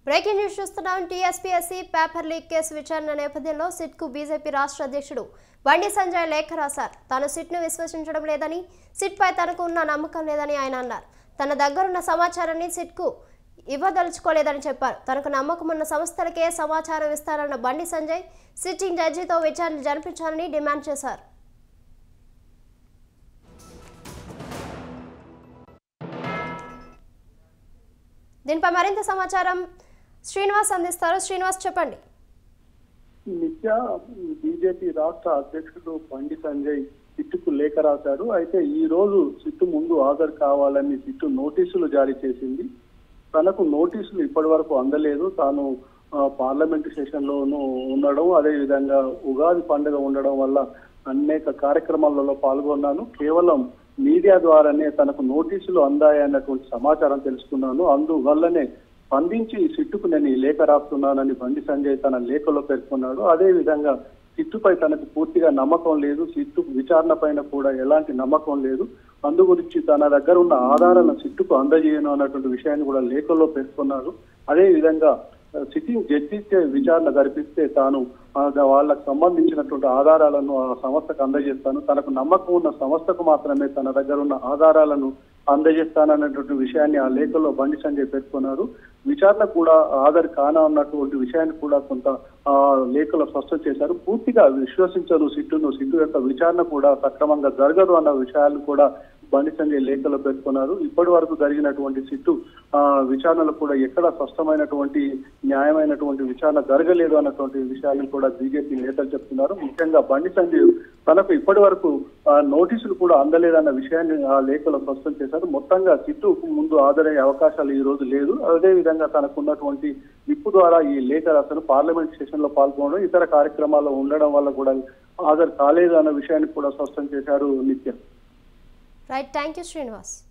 breaking news చూస్తున్నాం TSPSC paper leak case విచారణ నేపథ్యంలో సిట్కు బీజేపీ రాష్ట్ర అధ్యక్షుడు బండి సంజయ్ లేఖ రాశారు తాను సిట్ను విశ్వసించడం లేదని సిట్పై తనకు ఉన్న నమ్మకం లేదని ఆయన అన్నారు తన దగ్గరున్న సమాచారాన్ని సిట్కు ఇవ్వదలుచుకోలేదని చెప్పారు తనకు నమ్మకం ఉన్న సంస్థలకే సమాచారం ఇస్తారన్న బండి సంజయ్ సిట్టింగ్ జడ్జితో విచారణ జరిపించాలని డిమాండ్ చేశారు దీనిపై మరింత సమాచారం శ్రీనివాస్ అందిస్తారు శ్రీనివాస్ చెప్పండి నిత్య బీజేపీ రాష్ట్ర అధ్యక్షుడు బండి సంజయ్ సిట్టుకు లేఖ రాశారు అయితే ఈ రోజు సిట్టు ముందు హాజరు కావాలని సిట్టు నోటీసులు జారీ చేసింది తనకు నోటీసులు ఇప్పటి వరకు అందలేదు తాను ఆ, పార్లమెంటు సెషన్ లోను ఉండడం అదే విధంగా ఉగాది పండుగ ఉండడం వల్ల అనేక కార్యక్రమాలలో పాల్గొన్నాను కేవలం మీడియా ద్వారానే తనకు నోటీసులు అందాయన్నటువంటి సమాచారం తెలుసుకున్నాను అందువల్లనే స్పందించి సిట్టుకు నేను ఈ లేఖ రాస్తున్నానని బండి సంజయ్ తన లేఖలో పేర్కొన్నాడు అదే విధంగా సిట్టుపై తనకు పూర్తిగా నమ్మకం లేదు సిట్టు విచారణ పైన కూడా ఎలాంటి నమ్మకం లేదు అందు గురించి తన దగ్గర ఉన్న ఆధారాలను సిట్టుకు అందజేయను అన్నటువంటి విషయాన్ని కూడా లేఖలో పేర్కొన్నాడు అదే విధంగా ఆ, సిట్టింగ్ జడ్జిచే విచారణ జరిపిస్తే తాను ఆ, వాళ్ళకు సంబంధించినటువంటి ఆధారాలను ఆ సంస్థకు అందజేస్తాను తనకు నమ్మకం ఉన్న సంస్థకు మాత్రమే తన దగ్గర ఉన్న ఆధారాలను అందజేస్తానన్నటువంటి విషయాన్ని ఆ లేఖలో బండి సంజయ్ పేర్కొన్నారు విచారణ కూడా హాజరు కాన అన్నటువంటి విషయాన్ని కూడా కొంత ఆ లేఖలో స్పష్టం చేశారు పూర్తిగా విశ్వసించరు సిట్టును సిట్టు యొక్క విచారణ కూడా సక్రమంగా జరగదు అన్న విషయాలు కూడా బండి సంజయ్ లేఖలో పేర్కొన్నారు ఇప్పటి వరకు జరిగినటువంటి సిట్టు ఆ విచారణలో కూడా ఎక్కడ స్పష్టమైనటువంటి న్యాయమైనటువంటి విచారణ జరగలేదు అన్నటువంటి విషయాలను కూడా బీజేపీ నేతలు చెప్తున్నారు ముఖ్యంగా బండి సంజయ్ తనకు ఇప్పటి వరకు ఆ, నోటీసులు కూడా అందలేదన్న విషయాన్ని ఆ లేఖలో స్పష్టం చేశారు మొత్తంగా సిట్టు ముందు హాజరయ్యే అవకాశాలు ఈ రోజు లేదు అదే విధంగా తనకున్నటువంటి విప్పు ద్వారా ఈ లేఖ రాశారు పార్లమెంట్ సెషన్ లో పాల్గొనడం ఇతర కార్యక్రమాల్లో ఉండడం వల్ల కూడా హాజరు కాలేదు అన్న విషయాన్ని కూడా స్పష్టం చేశారు నిత్యం రైట్ థ్యాంక్ యూ శ్రీనివాస్